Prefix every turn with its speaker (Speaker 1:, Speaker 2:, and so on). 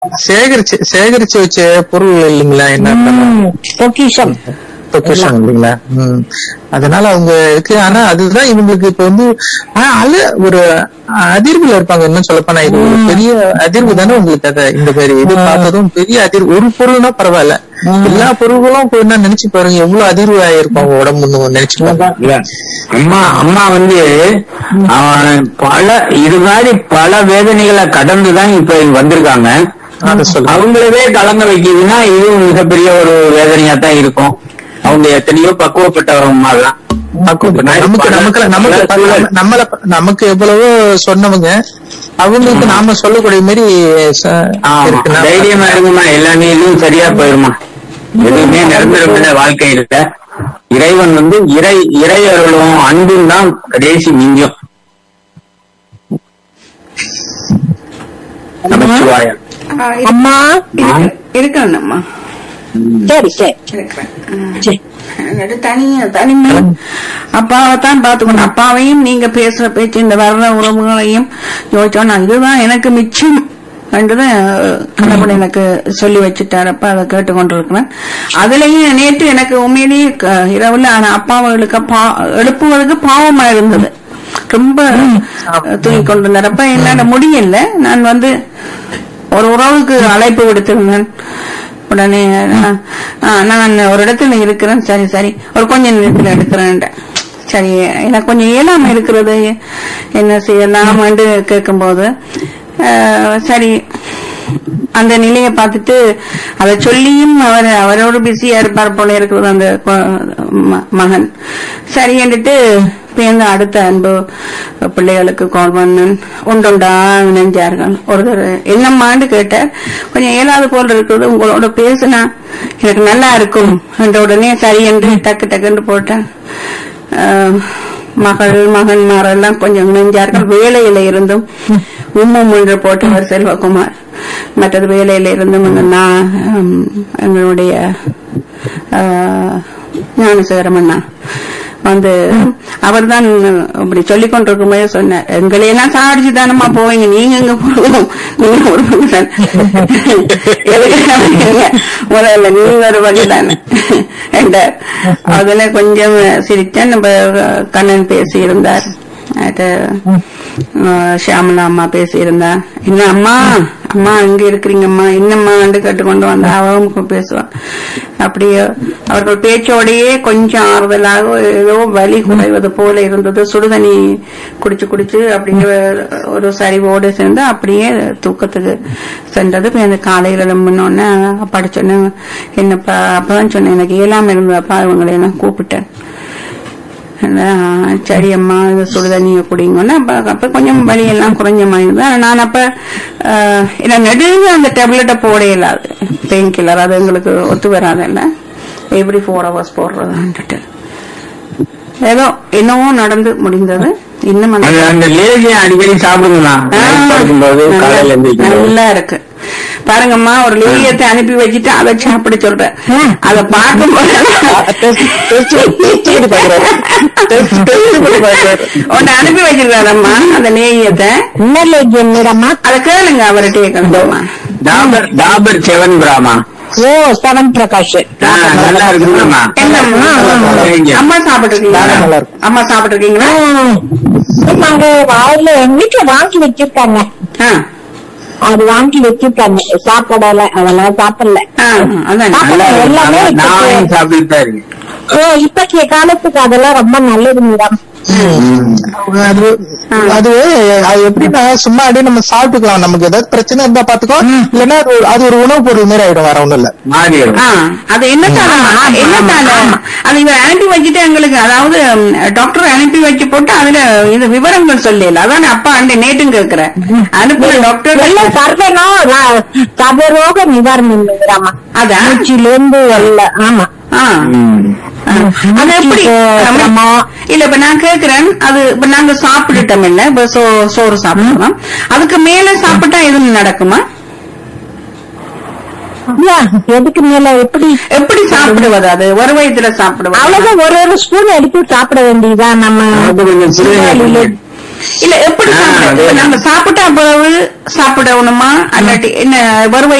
Speaker 1: சேகரிச்சு சேகரிச்சு வச்ச பொருள் இல்லைங்களா என்ன
Speaker 2: ம், பொக்கிஷம்
Speaker 1: பொக்கிஷம் இல்லைங்களா ம். அதனால அவங்க இருக்கு ஆனா அதுதான் இவங்களுக்கு இப்ப வந்து ஆனா அழு ஒரு அதிர்வுல இருப்பாங்க இன்னும் சொல்லப்போனா இது ஒரு பெரிய அதிர்வு தானே உங்களுக்கு அது இந்த மாதிரி இது பார்த்ததும் பெரிய அதிர்வு ஒரு பொருள்னா பரவாயில்ல எல்லா பொருள்களும் போய் நினைச்சு பாருங்க எவ்வளவு அதிர்வு ஆயிருக்கும் அவங்க உடம்புன்னு நினைச்சு பாருங்க
Speaker 3: இல்ல அம்மா அம்மா வந்து அவன் பல இது மாதிரி பல வேதனைகளை கடந்துதான் இப்ப இங்க வந்திருக்காங்க
Speaker 1: அதை சொல்லுங்க
Speaker 3: அவங்களவே கலங்க வைக்குதுன்னா இதுவும் மிகப்பெரிய ஒரு வேதனையா தான் இருக்கும் அவங்க எத்தனையோ பக்குவப்பட்டவங்க தான்
Speaker 1: நமக்கு நமக்கு நமக்கு நம்மள நமக்கு எவ்வளவோ சொன்னவங்க அவங்களுக்கு நாம சொல்லக்கூடிய மாதிரி ச-
Speaker 3: ஆமா,
Speaker 1: இருக்குன்னா
Speaker 3: தைரியமா இருங்கம்மா எல்லாமே இதுவும் சரியா போயிருமா எதுவுமே நிரந்தரம் இல்ல வாழ்க்கையில இறைவன் வந்து இறை இறை அருளும் அன்பும் தான் கடைசி மிஞ்சும் நமச்சிவாயம்
Speaker 4: ஆ, இரு-
Speaker 2: அம்மா
Speaker 4: இருக்கு- இருக்கணும்மா
Speaker 2: சரி சரி
Speaker 4: இருக்கிறேன் ம்.
Speaker 2: சரி
Speaker 4: என்னோட தனியா தனிமை அப்பாவை தான் பாத்துக்கணும் அப்பாவையும் நீங்க பேசுற பேச்சு இந்த வர்ற உறவுகளையும் யோசிச்சோன்னா இதுதான் எனக்கு மிச்சம் என்றதை கடவுள் எனக்கு சொல்லி வச்சுட்டாரு அப்ப அதை கேட்டுக்கொண்டிருக்கிறேன் அதுலயும் நேற்று எனக்கு உண்மையிலேயே க- இரவுல ஆனா அப்பாவுகளுக்கு பா எழுப்புவதற்கு பாவமா இருந்தது ரொம்ப தூங்கி கொண்டிருந்தார் அப்ப என்னால முடியல நான் வந்து ஒரு உறவுக்கு அழைப்பு விடுத்திருந்தேன் உடனே நான், ஆ, நான் ஒரு இடத்துல இருக்கிறேன் சரி சரி ஒரு கொஞ்ச நேரத்துல எடுக்கிறேன் சரி எனக்கு கொஞ்சம் இயலாம இருக்கிறது என்ன செய்யலாம் என்று கேட்கும்போது ஆ, சரி அந்த நிலையை பார்த்துட்டு அதை சொல்லியும் அவர் அவரோட பிஸியா இருப்பார் போல இருக்கிறது அந்த கொ- ம- மகன் சரி என்றுட்டு பேர்ந்து அடுத்த அன்பு பிள்ளைகளுக்கு கால் பண்ணேன் உண்டுண்டா நினைஞ்சார்கள் ஒருத்தர் என்னம்மான்னு கேட்டார் கொஞ்சம் இயலாது போல் இருக்கிறது உங்களோட பேசினா எனக்கு நல்லா இருக்கும் என்ற உடனே சரி என்று டக்கு டக்குன்னு போட்டேன் ஆஹ், மகள் மகன்மாரெல்லாம் கொஞ்சம் நினைஞ்சார்கள் வேலையில இருந்தும் உம்மும் என்று போட்டவர் செல்வகுமார் மற்றது வேலையில இருந்தும் இந்த நான் ஹம், எங்களுடைய ஆஹ், ஞானசேகரம் அண்ணா வந்து அவர் தான் அப்படி சொல்லிக் கொண்டிருக்கும் போது சொன்னார் எங்களையெல்லாம் சாடிச்சு தானம்மா போவீங்க நீங்க எங்க போவோம் நீங்க ஒரு பங்கு தானே எதுக்காக நீங்க முதல்ல நீங்க ஒரு பங்கு தானே என்றார் அதுல கொஞ்சம் சிரிச்சேன் நம்ம கண்ணன் பேசி இருந்தார் அது ஆஹ், ஷியாமலா அம்மா பேசி இருந்தா என்ன அம்மா அம்மா எங்க இருக்கிறீங்கம்மா என்னம்மா வந்து கேட்டுக்கொண்டு வந்தா அவங்க பேசுவா அப்படியே அவர்கள் பேச்சோடையே கொஞ்சம் ஆறுதலாக ஏதோ வலி குறைவது போல இருந்தது சுடுதண்ணி குடிச்சு குடிச்சு அப்படியே ஒரு சரிவோடு சேர்ந்து அப்படியே தூக்கத்துக்கு சென்றது இப்ப இந்த காலையில எழும்பினோடனே அப்பாட்ட சொன்னேன் என்னப்பா அப்பதான் சொன்னேன் எனக்கு இயலாம இருந்தப்பா இவங்களை நான் கூப்பிட்டேன் அதான், சரி அம்மா இது சுடுதண்ணியை குடிங்கன்னா அப்ப அப்ப கொஞ்சம் வலியெல்லாம் குறைஞ்ச மாதிரி இருந்தது ஆனா நான் அப்ப ஆஹ், என்ன நெடுங்க அந்த டேப்லெட்டை போட இயலாது பெயின் கில்லர் அது எங்களுக்கு ஒத்து வராதுல்ல எவ்ரி ஃபோர் ஹவர்ஸ் போடுறதான்ட்டு ஏதோ என்னவோ நடந்து முடிந்தது இன்னும் அந்த
Speaker 3: அந்த அந்த லேகியம் அடிக்கடி சாப்பிடுங்களா படுக்கும்போது
Speaker 4: நல்லா-
Speaker 3: காலையில எந்திரிக்கும்
Speaker 4: நல்லா இருக்கு பாருங்கம்மா ஒரு லேகியத்தை அனுப்பி வச்சுட்டு அதை சாப்பிட சொல்றேன் அதை பார்க்கும்போது உன்னை அனுப்பி வச்சிருக்காரம்மா அந்த லேகியத்தை
Speaker 2: என்ன லேகியம் மேடம்மா
Speaker 4: அதை கேளுங்க அவர்கிட்டயே கேளுங்கம்மா
Speaker 3: டாபர் டாபர் செவன் பிராமா
Speaker 2: ஓ செவன் பிரகாஷ்
Speaker 3: ஆ, நல்லா இருக்குங்கம்மா
Speaker 4: என்னம்மா
Speaker 3: லேகியம்.
Speaker 4: அம்மா சாப்பிட்டுருக்கீங்களா
Speaker 1: நல்லா இருக்கும்.
Speaker 4: அம்மா சாப்பிட்டுருக்கீங்களா
Speaker 2: நாங்க வாயில எங்க வீட்டுல வாங்கி வச்சிருக்காங்க
Speaker 4: ஆ,
Speaker 2: அது வாங்கி வச்சிருக்காங்க சாப்பிடல அதெல்லாம் சாப்பிடல
Speaker 4: ஆ, அதான்
Speaker 3: நல்லா இருக்கு.
Speaker 2: எல்லாமே
Speaker 3: நான் நான் வாங்கி
Speaker 2: இப்ப-
Speaker 3: சாப்பிட்டுட்டு தான் இருக்கேன்
Speaker 2: ஓ இப்ப காலத்துக்கு அதெல்லாம் ரொம்ப நல்லது மேடம்
Speaker 1: அது அது அது எப்படின்னா சும்மா அப்படியே நம்ம சாப்பிட்டுக்கலாம் நமக்கு ஏதாவது பிரச்சனை இருந்தா பாத்துக்கோ இல்லைன்னா அது ஒரு- அது ஒரு உணவு பொருள் மாதிரி ஆயிடும் வேற ஒண்ணும் இல்ல
Speaker 3: மாறிடும்
Speaker 4: ஆ, அது என்னத்தால என்னத்தால அது இவ அனுப்பி வச்சுட்டு எங்களுக்கு அதாவது ம், டாக்டர் அனுப்பி வச்சு போட்டு அதுல இது விவரங்கள் சொல்லல அதான் அப்பா அண்ட நேட்டும் கேக்குறேன் அனுப்புற டாக்டர்
Speaker 2: எல்லாம் சர்வனோ சர்வரோக நிவாரணம் மேடமா
Speaker 4: அதான்
Speaker 2: மூச்சில இருந்து எல்லாம் ஆமா
Speaker 4: ஆ. ஆ. அது எப்படி
Speaker 2: அப்புறமா
Speaker 4: இல்ல இப்ப நான் கேக்குறேன் அது இப்ப நாங்க சாப்பிட்டுட்டோம் இல்ல இப்ப சோ- சோறு சாப்பிடுறோம் அதுக்கு மேல சாப்பிட்டா எதுவும் நடக்குமா
Speaker 2: இல்ல, எதுக்கு மேல எப்படி
Speaker 4: எப்படி சாப்பிடுவது அது ஒரு வயதுல சாப்பிடுவது
Speaker 2: அவ்வளவுதான் ஒரு ஒரு ஸ்பூன் எடுத்து சாப்பிட வேண்டியதுதான் நம்ம
Speaker 3: அது கொஞ்சம் சிறுநீர்
Speaker 2: சீரழியில-
Speaker 4: இல்ல எப்படி
Speaker 3: ஆ,
Speaker 4: சாப்பிட
Speaker 3: அதே
Speaker 4: இப்ப நம்ம சாப்பிட்டா பிறகு சாப்பிடணுமா அல்லாட்டி என்ன வறுவை